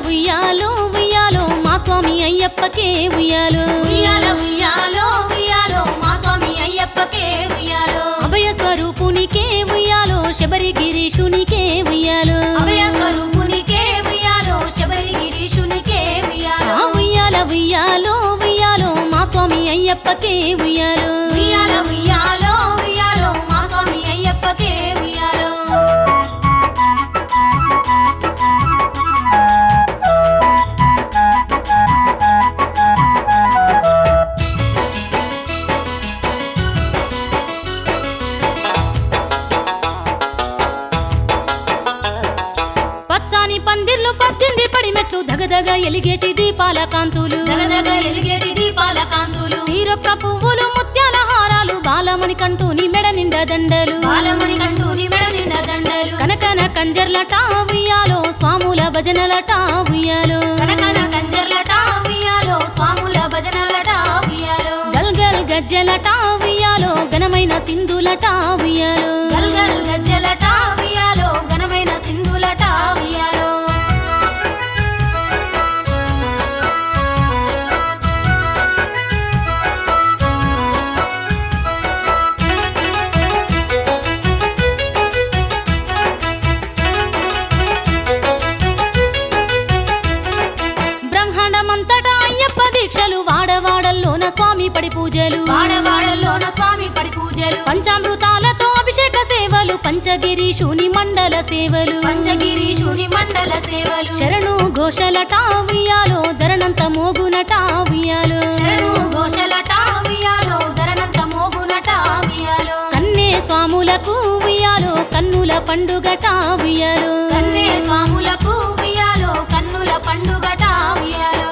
ఉయ్యాలో ఉయ్యాలో మా స్వామి అయ్యప్పకే ఉయ్యాలో ఉయ్యాల ఉయ్యాలో ఉయ్యాలో మా స్వామి అయ్యప్పకే ఉయ్యాలో అభయ స్వరూపునికే ఉయ్యాలో శబరి గిరీషునికే ఉయ్యాలో అభయ స్వరూపునికే ఉయ్యాలో శబరి గిరీషునికే ఉయ్యాలో ఆ ఉయ్యాల ఉయ్యాలో ఉయ్యాలో మా స్వామి అయ్యప్పకే ఉయ్యాలో ఉయ్యాల ఉయ్యాలో ఉయ్యాలో మా స్వామి అయ్యప్పకే ఉయ్యాలో పచ్చాని పందిర్లు పద్దింది పడిమెట్లు దగదగ ఎలిగేటి దీపాల కాంతులు దగదగ ఎలిగేటి దీపాల కాంతులు తీరొక్క పువ్వులు ముత్యాల హారాలు బాలమణి కంటూని మెడ నిండా దండలు బాలమణి కంటూ నిమెడ నిండా దండలు కనకన కంజర్లట ఉయ్యాలో స్వాముల భజనలట ఉయ్యాలో కనకన కంజర్లట ఉయ్యాలో స్వాముల భజనలట ఉయ్యాలో గల్గల్ గజ్జలట ఉయ్యాలో ఘనమైన సింధులట ఉయ్యాలో గల్గల్ గజ్జలట ఉయ్యాలో ఘనమైన సింధులట ఉయ్యాలో బ్రహ్మాండమంతటా అయ్యప్ప దీక్షలు వాడవాడల్లోన స్వామి పడి పూజలు వాడవాడల్లోన స్వామి పడి పూజలు పంచామృతాలతో అభిషేక సేవలు పంచగిరీషుని మండల సేవలు పంచగిరీషుని మండల సేవలు శరణు ఘోషలట ఉయ్యాలో ధరణంత మోగునట ఉయ్యాలో శరణు ఘోషలట ఉయ్యాలో ధరనంత మోగునట ఉయ్యాలో కన్నే స్వాములకు ఉయ్యాలో కన్నుల పండుగట ఉయ్యాలో కన్నే స్వాములకు ఉయ్యాలో కన్నుల పండుగట ఉయ్యాలో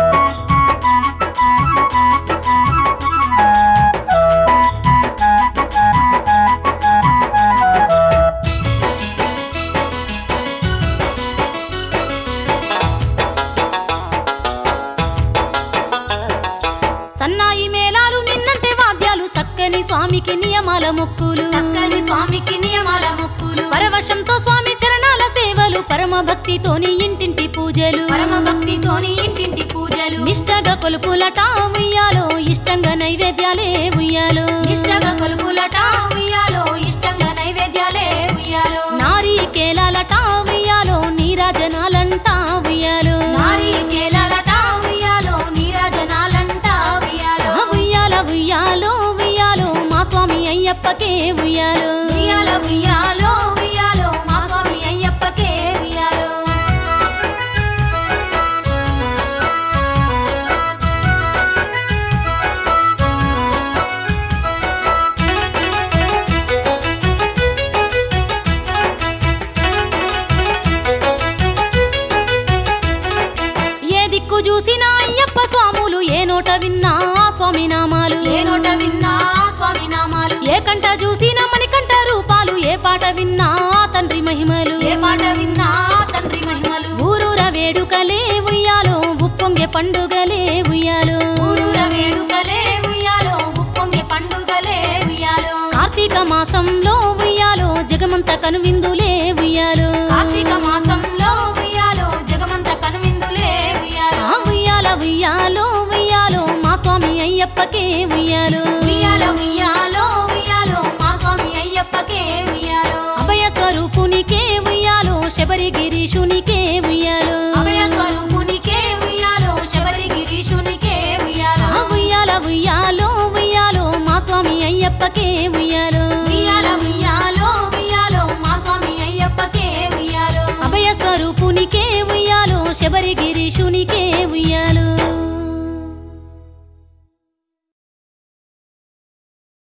సన్నాయి మేళాలు నిన్నంటే వాద్యాలు సక్కని స్వామికి నియమాల మొక్కులు చక్కని స్వామికి నియమాల మొక్కులు పరవశంతో స్వామి చరణాల సేవలు పరమ భక్తితోని ఇంటింటి పూజలు పరమ భక్తితోని ఇంటింటి పూజలు నిష్టగా కొలుపులట ఉయ్యాలో ఇష్టంగా నైవేద్యాలే ఉయ్యాలో నిష్టగా కొలుపులట ఉయ్యాలో ఇష్టంగా నైవేద్యాలే ఉయ్యాలో నారీకేలాలట ఉయ్యాలో నీరాజనాలంట ఉయ్యాలో నారీకేలాలట ఉయ్యాలో నీరాజనాలంట ఉయ్యాలో ఆ ఉయ్యాల ఉయ్యాలో ఉయ్యాలో మా స్వామి అయ్యప్పకే ఉయ్యాలో ఉయ్యాల ఉయ్యాలో ఉయ్యాలో మా స్వామి అయ్యప్పకే ఉయ్యాలో ఏ దిక్కు చూసినా అయ్యప్ప స్వాములు ఏ నోట విన్నా ఆ స్వామి నామాలు ఏ నోట విన్నా స్వామి నామాలు ఏ కంట చూసినా మణికంఠ రూపాలు ఏ పాట విన్నా ఆ తండ్రి మహిమలు ఏ పాట విన్నా తండ్రి మహిమలు ఊరూర వేడుకలే ఉయ్యాలో ఉప్పొంగే పండుగలే ఉయ్యాలో ఊరూర వేడుకలే ఉయ్యాలో ఉప్పొంగే పండుగలే ఉయ్యాలో కార్తీక మాసంలో ఉయ్యాలో జగమంత కనువిందులే ఉయ్యాలో కార్తీక మాసంలో ఉయ్యాలో జగమంత కనువిందులే ఉయ్యాలో ఆ ఉయ్యాల ఉయ్యాలో ఉయ్యాలో మా స్వామి అయ్యప్పకే ఉయ్యాలో ఉయ్యాలో ఉయ్యాలో ఉయ్యాలో మా స్వామి అయ్యప్పకే ఉయ్యాలో అభయ స్వరూపునికే ఉయ్యాలో శబరి గిరీషునికే ఉయ్యాలో అభయ స్వరూపునికే ఉయ్యాలో శబరి గిరీషునికే ఉయ్యాలో ఆ ఉయ్యాల ఉయ్యాలో ఉయ్యాలో మా స్వామి అయ్యప్పకే ఉయ్యాలో ఉయ్యాల ఉయ్యాలో ఉయ్యాలో మా స్వామి అయ్యప్పకే ఉయ్యాలో అభయ స్వరూపునికే ఉయ్యాలో శబరి గిరీషుని